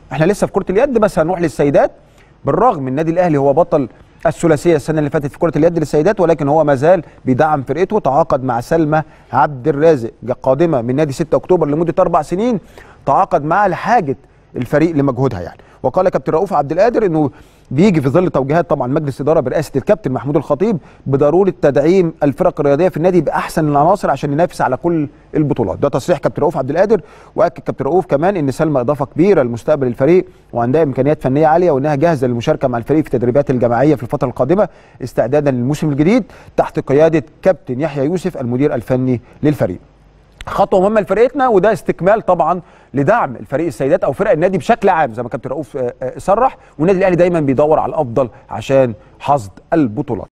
احنا لسه في كره اليد بس هنروح للسيدات بالرغم من النادي الاهلي هو بطل الثلاثيه السنه اللي فاتت في كره اليد للسيدات ولكن هو ما زال بيدعم فرقته تعاقد مع سلمى عبد الرازق قادمه من نادي 6 اكتوبر لمده اربع سنين تعاقد معها لحاجه الفريق لمجهودها يعني وقال كابتن رؤوف عبد القادر انه بيجي في ظل توجيهات طبعا مجلس اداره برئاسه الكابتن محمود الخطيب بضروره تدعيم الفرق الرياضيه في النادي باحسن العناصر عشان ينافس على كل البطولات ده تصريح كابتن رؤوف عبد القادر واكد كابتن رؤوف كمان ان سلمى اضافه كبيره لمستقبل الفريق وعندها امكانيات فنيه عاليه وانها جاهزه للمشاركه مع الفريق في التدريبات الجماعيه في الفتره القادمه استعدادا للموسم الجديد تحت قياده كابتن يحيى يوسف المدير الفني للفريق خطوه مهمه لفرقتنا وده استكمال طبعا لدعم الفريق السيدات او فرق النادي بشكل عام زي ما كابتن رؤوف صرح والنادي الاهلي دايما بيدور على الافضل عشان حصد البطولات